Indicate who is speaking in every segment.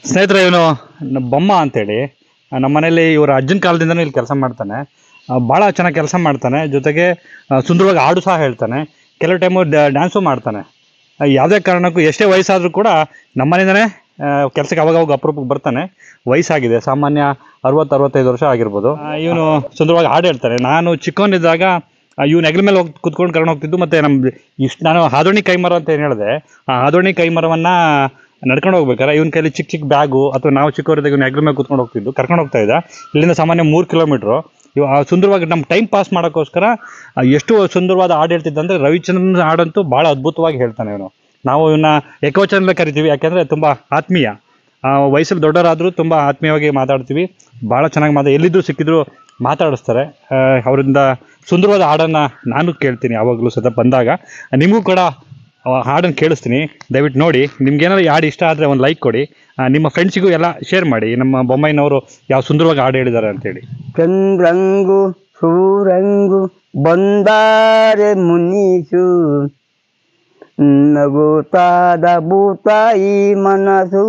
Speaker 1: ಸ್ನೇಹಿತರೆ ಇವನು ನ- ಬೊಮ್ಮ ಅಂತೇಳಿ ಆ, ನಮ್ಮ ಮನೇಲಿ ಇವರ ಅಜ್ಜನ ಕಾಲದಿಂದನೂ ಇಲ್ಲಿ ಕೆಲಸ ಮಾಡ್ತಾನೆ ಭಾಳ ಚೆನ್ನಾಗಿ ಕೆಲಸ ಮಾಡ್ತಾನೆ ಜೊತೆಗೆ ಆ, ಸುಂದರವಾಗಿ ಹಾಡು ಸಹ ಹೇಳ್ತಾನೆ ಕೆಲವು ಟೈಮು ಡ್ಯಾನ್ಸು ಮಾಡ್ತಾನೆ ಆ, ಯಾವುದೇ ಕಾರಣಕ್ಕೂ ಎಷ್ಟೇ ವಯಸ್ಸಾದರೂ ಕೂಡ ನಮ್ಮ ಮನೆಯಿಂದನೇ ಕೆಲಸಕ್ಕೆ ಅವಾಗ ಅವಾಗ ಅಪರೂಪಕ್ಕೆ ಬರ್ತಾನೆ ವಯಸ್ಸಾಗಿದೆ ಸಾಮಾನ್ಯ ಅರವತ್ತು ಅರವತ್ತೈದು ವರ್ಷ ಆಗಿರ್ಬೋದು ಇವನು ಸುಂದರವಾಗಿ ಹಾಡು ಹೇಳ್ತಾನೆ ನಾನು ಚಿಕ್ಕವನಿದ್ದಾಗ ಇವ್ನ ಹೆಗಲ ಮೇಲೆ ಹೋಗಿ ಕುತ್ಕೊಂಡು ಕರ್ಕೊಂಡು ಹೋಗ್ತಿದ್ದು ಮತ್ತೆ ನಮ್ಮ ಇಷ್ಟು ನಾನು ಹಾದೋಣಿ ಕೈಮರ ಅಂತ ಏನು ಹೇಳಿದೆ ಆ ಹಾದೋಣಿ ಕೈಮರವನ್ನ ನಡ್ಕೊಂಡು ಹೋಗ್ಬೇಕಾರೆ ಇವನ ಕೈಲಿ ಚಿಕ್ಕ ಚಿಕ್ಕ ಬ್ಯಾಗು ಅಥವಾ ನಾವು ಚಿಕ್ಕವರಿದ್ದಾಗ ಇವ್ನ ಹೆಗಲ ಮೇಲೆ ಕುತ್ಕೊಂಡು ಹೋಗ್ತಿದ್ದು ಕರ್ಕೊಂಡು ಹೋಗ್ತಾ ಇದ್ದ ಇಲ್ಲಿಂದ ಸಾಮಾನ್ಯ ಮೂರು ಕಿಲೋಮೀಟ್ರು ಇವ ಆ ಸುಂದರವಾಗಿ ನಮ್ಮ ಟೈಮ್ ಪಾಸ್ ಮಾಡೋಕ್ಕೋಸ್ಕರ ಆ, ಎಷ್ಟು ಸುಂದರವಾದ ಹಾಡು ಹೇಳ್ತಿದ್ದ ಅಂದರೆ ರವಿಚಂದ್ರನ್ ಹಾಡಂತೂ ಭಾಳ ಅದ್ಭುತವಾಗಿ ಹೇಳ್ತಾನೆ ಇವನು ನಾವು ಇವನ್ನ ಏಕವಚನಲ್ಲೇ ಕರಿತೀವಿ ಯಾಕೆಂದರೆ ತುಂಬ ಆತ್ಮೀಯ ಆ, ವಯಸ್ಸಲ್ಲಿ ದೊಡ್ಡವರಾದರೂ ತುಂಬ ಆತ್ಮೀಯವಾಗಿ ಮಾತಾಡ್ತೀವಿ ಭಾಳ ಚೆನ್ನಾಗಿ ಮಾತಾ ಎಲ್ಲಿದ್ರು ಸಿಕ್ಕಿದ್ರು ಮಾತಾಡಿಸ್ತಾರೆ ಆ, ಅವರಿಂದ ಸುಂದರವಾದ ಹಾಡನ್ನು ನಾನು ಕೇಳ್ತೀನಿ ಯಾವಾಗಲೂ ಸತ ಬಂದಾಗ ನಿಮಗೂ ಕೂಡ ಆ ಹಾಡನ್ನು ಕೇಳಿಸ್ತೀನಿ ದಯವಿಟ್ಟು ನೋಡಿ ನಿಮ್ಗೇನಾದ್ರು ಈ ಹಾಡು ಇಷ್ಟ ಆದರೆ ಒಂದು ಲೈಕ್ ಕೊಡಿ ಆ, ನಿಮ್ಮ ಫ್ರೆಂಡ್ಸಿಗೂ ಎಲ್ಲ ಶೇರ್ ಮಾಡಿ ನಮ್ಮ ಬೊಮ್ಮಾಯಿನವರು ಯಾವ ಸುಂದರವಾಗಿ ಹಾಡು ಹೇಳಿದ್ದಾರೆ ಅಂತೇಳಿ
Speaker 2: ಚಂದ್ರಂಗು ಸೂರಂಗು ಬಂದಾರೆ ಮುನಿಸು ನಗುತ್ತಾದ ಭೂತಾಯಿ ಮನಸ್ಸು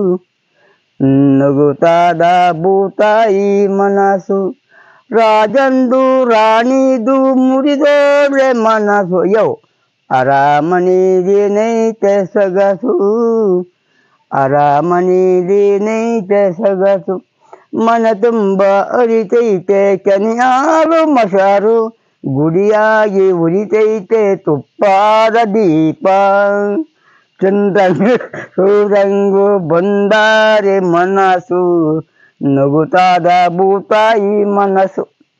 Speaker 2: ನಗುತ್ತಾದ ಭೂತಾಯಿ ಮನಸ್ಸು ರಾಜಂದು ರಾಣಿದು ಮುರಿದೋದ್ರೆ ಮನಸ್ಸು ಯೋ ಅರಮನೆದೇನೈತೆ ಸೊಗಸು ಅರಮನೆದೇನೈತೆ ಸೊಗಸು ಮನ ತುಂಬ ಅರಿತೈತೆ ಕೆನೆಯಾರು ಮಸಾರು ಗುಡಿಯಾಗಿ ಉರಿತೈತೆ ತುಪ್ಪಾದ ದೀಪ ಚಂದ್ರನು ಸೂರಂಗು ಬಂದಾರೆ ಮನಸ್ಸು ನಗುತ್ತಾದ ಭೂತಾಯಿ ಮನಸ್ಸು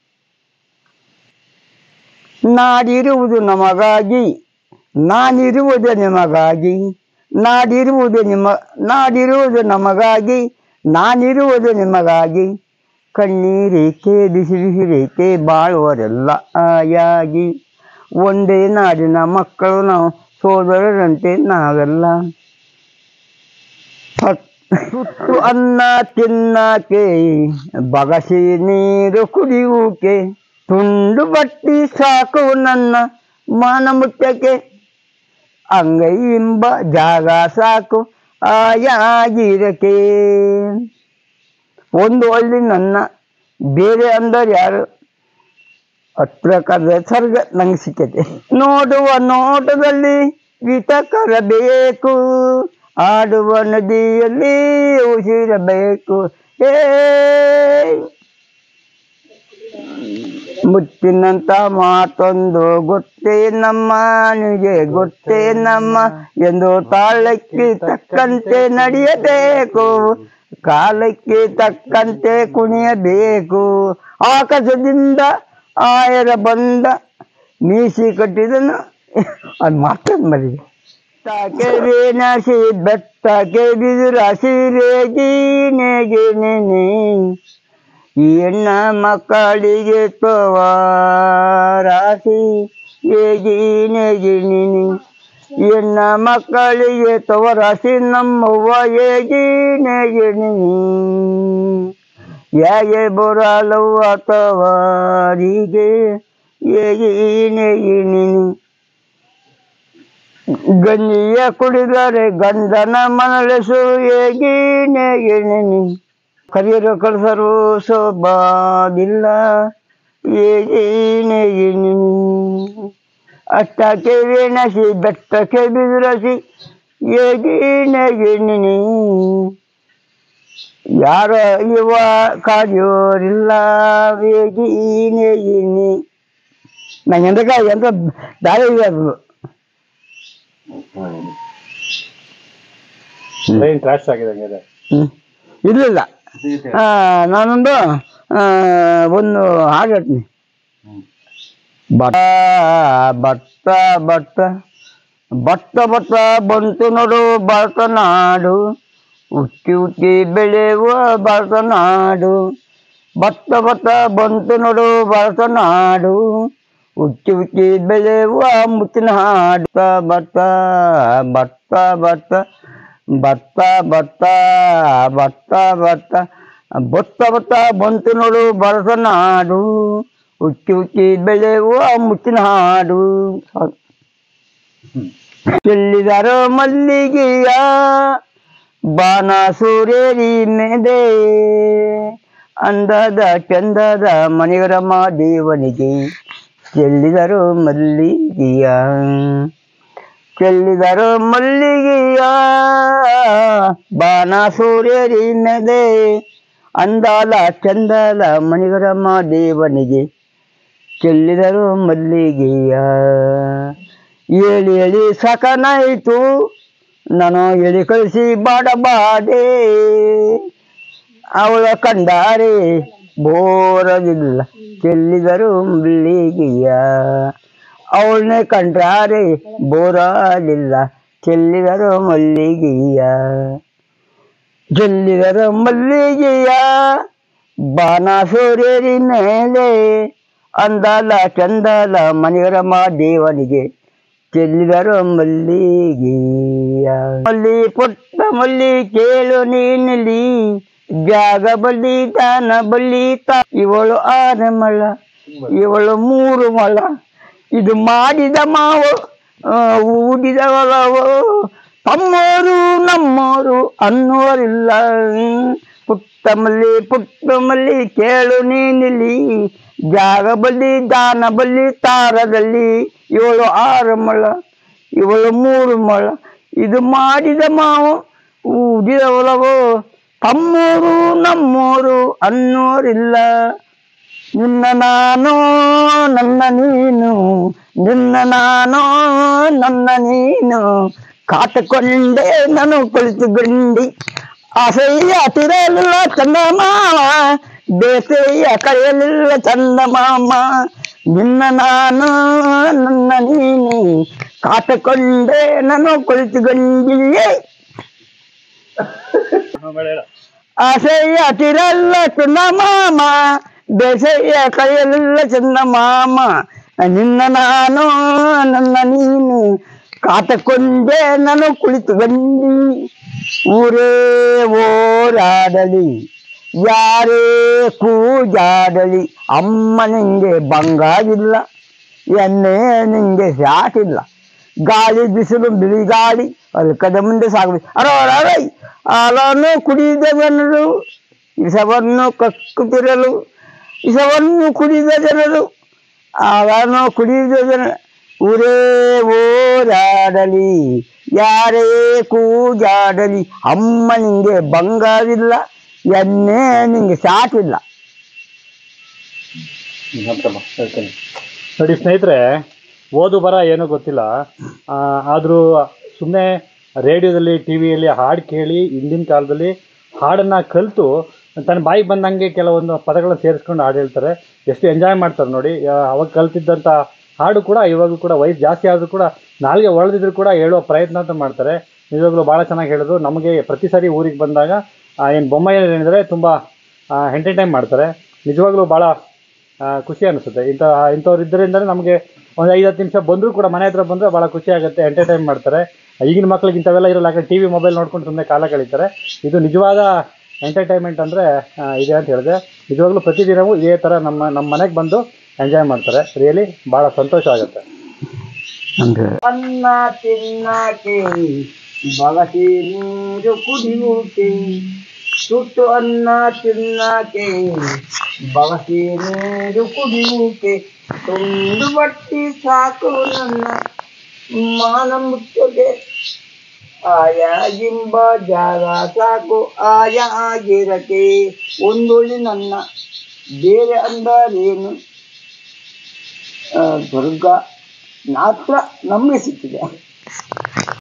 Speaker 2: ನಾಡಿರುವುದು ನಮಗಾಗಿ ನಾನಿರುವುದು ನಿಮಗಾಗಿ ನಾಡಿರುವುದು ನಿಮ್ಮ ನಾಡಿರುವುದು ನಮಗಾಗಿ ನಾನಿರುವುದು ನಿಮಗಾಗಿ ಕಣ್ಣೀರೇಕೆ ಬಿಸಿ ಬಿಸಿ ರೇಖೆ ಬಾಳುವರೆಲ್ಲ ಆಯಾಗಿ ಒಂದೇ ನಾಡಿನ ಮಕ್ಕಳು ನಾವು ಸೋದರರಂತೆ ನಾವೆಲ್ಲ ಹತ್- ತುತ್ತು ಅನ್ನ ತಿನ್ನಕ್ಕೆ ಬಗಸಿ ನೀರು ಕುಡಿಯುಕೆ ತುಂಡು ಬಟ್ಟಿ ಸಾಕು ನನ್ನ ಮಾನ ಮುಟ್ಟಕ್ಕೆ ಅಂಗೈ ಎಂಬ ಜಾಗ ಸಾಕು ಆಯಾಗಿರಕ್ಕೆ ಒಂದು ಹಳ್ಳಿ ನನ್ನ ಬೇರೆ ಅಂದರೆ ಯಾರು ಹತ್ರ ಕರೆದ ಸರ್ಗ ನಂಗೆ ಸಿಕ್ಕತೆ ನೋಡುವ ನೋಟದಲ್ಲಿ ವಿತಕರಬೇಕು ಆಡುವ ನದಿಯಲ್ಲಿ ಉಸಿರಬೇಕು ಏ ಮುತ್ತಿನಂತ ಮಾತೊಂದು ಗೊತ್ತೇ ನಮ್ಮ ನಿನಗೆ ಗೊತ್ತೇ ನಮ್ಮ ಎಂದು ತಾಳಕ್ಕೆ ತಕ್ಕಂತೆ ನಡೆಯಬೇಕು ಕಾಲಕ್ಕೆ ತಕ್ಕಂತೆ ಕುಣಿಯಬೇಕು ಆಕಾಶದಿಂದ ಆಯರ ಬಂದ ಮೀಸಿ ಕಟ್ಟಿದನು ಅದು ಮಾತೊಂದು ಮರಿದೆ ಬೆಟ್ಟಕ್ಕೆ ವೇಣಸಿ ಬೆಟ್ಟಕ್ಕೆ ಬಿದುರಾಸಿ ರೇಗಿನೆ ಗಿನೆ ಈ ಹೆಣ್ಣ ಮಕ್ಕಳಿಗೆ ತೋವಾರಾಸಿ ಏಗಿನೆ ಗಿಣಿನಿ ಹೆಣ್ಣ ಮಕ್ಕಳಿಗೆ ತವರಾಸಿ ನಮ್ಮವ್ವ ಏಗಿನೆ ಗಿಣಿನಿ ಯಾಗೆ ಬರಲವ್ವ ತವಾರಿಗೆ ಏಗಿನೆ ಗಿಣಿನಿ ಗಂಜಿಯ ಕುಡಿದರೆ ಗಂಧನ ಮನಲೆಸು ಏಗಿನೆ ಗಿಣಿನಿ ಕರಿಯರು ಕಳಿಸರು ಸೋಬಾದಿಲ್ಲ ಏನೇ ಅಷ್ಟಕ್ಕೆ ವೇಣಸಿ ಬೆಟ್ಟಕ್ಕೆ ಬಿದುರಸಿ ಏಗಿನ ಗಿಣಿನಿ ಯಾರ ಇವ ಕಾಡಿಯೋರಿಲ್ಲ ವೇಗಿನೇ ಗಿಣಿ ನಂಗೆ ಎಂತ ಎಂತ ದಾರಿ ಇದೆ ಅದು
Speaker 1: ಟ್ರೈನ್ ಕ್ರಾಶ್ ಆಗಿದೆ ಹಂಗಾದ್ರೆ
Speaker 2: ಹ್ಮ್. ಇರ್ಲಿಲ್ಲ ಆ, ನಾನೊಂದು ಆ, ಒಂದು ಹಾಡು ಹೇಳ್ತೀನಿ ಬಟ್ಟ ಬಟ್ಟ ಬಟ್ಟ ಬಟ್ಟ ಬಟ್ಟ ಬಂತು ನೋಡು ಭರತನಾಡು ಹುಟ್ಟಿ ಹುಟ್ಟಿ ಬೆಳೆಯುವ ಭರತನಾಡು ಬಟ್ಟ ಬಟ್ಟ ಬಂತು ನೋಡು ಭರತನಾಡು ಹುಟ್ಟಿ ಹುಟ್ಟಿ ಬೆಳೆಯುವ ಮುತ್ತಿನ ಹಾಡು ಬಟ್ಟ ಬಟ್ಟ ಬಟ್ಟ ಭತ್ತ ಭತ್ತ ಭತ್ತ ಭತ್ತ ಭತ್ತ ಭತ್ತ ಬಂತು ನೋಡು ಭರತನಾಡು ಹುಚ್ಚಿ ಹುಚ್ಚಿ ಬೆಳೆಯುವ ಮುಚ್ಚಿನ ಹಾಡು ಚೆಲ್ಲಿದರೋ ಮಲ್ಲಿಗೆಯ ಬಾಣ ಸೂರ್ಯರಿ ಮೆದೆ ಅಂದದ ಚಂದದ ಮಣಿಗರಮ ದೇವನಿಗೆ ಚೆಲ್ಲಿದರು ಮಲ್ಲಿಗೆಯ ಚೆಲ್ಲಿದರು ಮಲ್ಲಿಗೆಯ ಬಾಣ ಸೂರ್ಯರಿ ಮೆದೆ ಅಂದಾಲ ಚಂದದ ಮಣಿಗರಮ ದೇವನಿಗೆ ಚೆಲ್ಲಿದರು ಮಲ್ಲಿಗೆಯ ಏಳಿ ಎಳಿ ಸಕನಾಯಿತು ನಾನು ಎಳಿ ಕಳಿಸಿ ಬಾಡಬಾಡೆ ಅವಳ ಕಂಡಾರೆ ಬೋರದಿಲ್ಲ ಚೆಲ್ಲಿದರು ಮಲ್ಲಿಗೆಯ ಅವಳನ್ನೇ ಕಂಡ್ರಾರೆ ಬೋರಲಿಲ್ಲ ಚೆಲ್ಲಿದರು ಮಲ್ಲಿಗೆಯ ಚೆಲ್ಲಿದರು ಮಲ್ಲಿಗೆಯ ಬಾಣ ಸೂರ್ಯರಿ ಮೇಲೆ ಅಂದಲ ಚಂದಲ ಮಣಿಗರಮ ದೇವನಿಗೆ ಚೆಲ್ಲಿದರು ಮಲ್ಲಿಗೆಯ ಮಲ್ಲಿ ಪುಟ್ಟ ಮಲ್ಲಿ ಕೇಳು ನೀನಲ್ಲಿ ಜಾಗ ಬಲ್ಲಿ ದಾನ ಬಲ್ಲಿ ತಾ ಇವಳು ಆರು ಮಳ ಇವಳು ಮೂರು ಮಳ ಇದು ಮಾಡಿದ ಮಾವು ಆ, ಊದಿದ ಹೊಲವು ತಮ್ಮೋರು ನಮ್ಮೋರು ಅನ್ನೋರಿಲ್ಲ ಪುಟ್ಟ ಮಲ್ಲಿ ಪುಟ್ಟ ಮಲ್ಲಿ ಕೇಳು ನೀನಿಲ್ಲಿ ಜಾಗ ಬಲ್ಲಿ ದಾನ ಬಲ್ಲಿ ತಾರದಲ್ಲಿ ಇವಳು ಆರು ಮೊಳ ಇವಳು ಮೂರು ಮೊಳ ಇದು ಮಾಡಿದ ಮಾವು ಊದಿದ ಹೊಲವು ತಮ್ಮೋರು ನಮ್ಮೋರು ಅನ್ನೋರಿಲ್ಲ ನಿನ್ನ ನಾನು ನನ್ನ ನೀನು ನಿನ್ನ ನಾನು ನನ್ನ ನೀನು ಕಾತುಕೊಂಡೆ ನಾನು ಕುಳಿತು ಗಂಡಿ ಆಸೆಯ ತಿರಲಿಲ್ಲ ಚಂದಮಾಮ ಬೇಸೆಯ ಕಳೆಯಲಿಲ್ಲ ಚಂದಮಾಮ ನಿನ್ನ ನಾನು ನನ್ನ ನೀನು ಕಾತುಕೊಂಡೆ ನಾನು ಕುಳಿತು ಗಂಡಿಯೇ ಆಸೆಯ ತಿರಲ್ಲ ಚಂದಮಾಮ ಬೇಸೆಯ ಕೈಯಲಿಲ್ಲ ಚಂದಮಾಮ ನಿನ್ನ ನಾನು ನನ್ನ ನೀನು ಕಾತಕೊಂಡೆ ನಾನು ಕುಳಿತು ಬಂದಿ ಊರೇ ಓಡಾಡಲಿ ಯಾರೇ ಕೂಜಾಡಲಿ ಅಮ್ಮ ನಿಂಗೆ ಬಂಗಾಗಿಲ್ಲ ಎಣ್ಣೆ ನಿಂಗೆ ಸಾಕಿಲ್ಲ ಗಾಳಿ ಬಿಸಿಲು ಬಿಳಿ ಗಾಳಿ ಅಲ್ಕದ ಮುಂದೆ ಸಾಗಬೇಕು ಅರವರೈ ಹಾಲನ್ನು ಕುಡಿದ ಜನರು ವಿಷವನ್ನು ಕಕ್ಕುತ್ತಿರಲು ವಿಷವನ್ನು ಕುಡಿದ ಜನರು ಹಾಲನ್ನು ಕುಡಿದ ಜನ ಊರೇ ಓಡಾಡಲಿ ಯಾರೇ ಕೂಜಾಡಲಿ ಅಮ್ಮ ನಿಂಗೆ ಬಂಗಾರಿಲ್ಲ ಎಣ್ಣೆ ನಿಂಗೆ ಸಾಕಿಲ್ಲ
Speaker 1: ನೋಡಿ ಸ್ನೇಹಿತರೆ ಓದು ಬರ ಏನೂ ಗೊತ್ತಿಲ್ಲ ಆದರೂ ಸುಮ್ಮನೆ ರೇಡಿಯೋದಲ್ಲಿ ಟಿ ವಿಯಲ್ಲಿ ಹಾಡು ಕೇಳಿ ಹಿಂದಿನ ಕಾಲದಲ್ಲಿ ಹಾಡನ್ನು ಕಲಿತು ತನ್ನ ಬಾಯಿಗೆ ಬಂದಂಗೆ ಕೆಲವೊಂದು ಪದಗಳನ್ನ ಸೇರಿಸ್ಕೊಂಡು ಹಾಡು ಹೇಳ್ತಾರೆ ಎಷ್ಟು ಎಂಜಾಯ್ ಮಾಡ್ತಾರೆ ನೋಡಿ ಆ, ಅವಾಗ ಕಲ್ತಿದ್ದಂಥ ಹಾಡು ಕೂಡ ಇವಾಗಲೂ ಕೂಡ ವಯಸ್ಸು ಜಾಸ್ತಿ ಆದರೂ ಕೂಡ ನಾಲ್ಗೆ ಒಳದಿದ್ರು ಕೂಡ ಹೇಳೋ ಪ್ರಯತ್ನ ಅಂತ ಮಾಡ್ತಾರೆ ನಿಜವಾಗ್ಲೂ ಭಾಳ ಚೆನ್ನಾಗಿ ಹೇಳಿದ್ರು ನಮಗೆ ಪ್ರತಿ ಸಾರಿ ಊರಿಗೆ ಬಂದಾಗ ಏನು ಬೊಮ್ಮಾಯಿ ಏನಿದ್ರೆ ತುಂಬ ಎಂಟರ್ಟೈನ್ ಮಾಡ್ತಾರೆ ನಿಜವಾಗ್ಲೂ ಭಾಳ ಆ, ಖುಷಿ ಅನಿಸುತ್ತೆ ಇಂಥ ಇಂಥವ್ರು ಇದ್ದರಿಂದಲೇ ನಮಗೆ ಒಂದು ಐದು ಹತ್ತು ನಿಮಿಷ ಬಂದರೂ ಕೂಡ ಮನೆ ಹತ್ರ ಬಂದರೆ ಭಾಳ ಖುಷಿ ಆಗುತ್ತೆ ಎಂಟರ್ಟೈನ್ ಮಾಡ್ತಾರೆ ಈಗಿನ ಮಕ್ಳಿಗೆ ಇಂಥವೆಲ್ಲ ಇರಲ್ಲ ಯಾಕಂದ್ರೆ ಟಿ ವಿ ಮೊಬೈಲ್ ನೋಡ್ಕೊಂಡು ಸುಮ್ಮನೆ ಕಾಲ ಕಳೀತಾರೆ ಇದು ನಿಜವಾದ ಎಂಟರ್ಟೈನ್ಮೆಂಟ್ ಅಂದರೆ ಇದೆ ಅಂತ ಹೇಳಿದೆ ನಿಜವಾಗ್ಲೂ ಪ್ರತಿದಿನವೂ ಇದೇ ಥರ ನಮ್ಮ ನಮ್ಮ ಮನೆಗೆ ಬಂದು ಎಂಜಾಯ್ ಮಾಡ್ತಾರೆ ರಿಯಲಿ ಭಾಳ ಸಂತೋಷ ಆಗುತ್ತೆ
Speaker 2: ಅನ್ನ ತಿನ್ನಕ್ಕೆ ಬಗಸಿ ನೀರು ಕುಡಿಯುತ್ತೆ ಸುಟ್ಟು ಅನ್ನ ತಿನ್ನಕ್ಕೆ ಬಗಸಿ ನೀರು ಕುಡಿಯುತ್ತೆ ತುಂಡು ಬಟ್ಟಿ ಸಾಕು ನನ್ನ ಮಾನ ಮುತ್ತದೆ ಆಯಾ ಜಿಂಬ ಜಾಗ ಸಾಕು ಆಯಾ ಆಗಿರಕ್ಕೆ ಒಂದೊಳ್ಳೆ ನನ್ನ ಬೇರೆ ಅಂದರೇನು ಆ, ದುರ್ಗ ಮಾತ್ರ ನಮಗೆ ಸಿಕ್ಕಿದೆ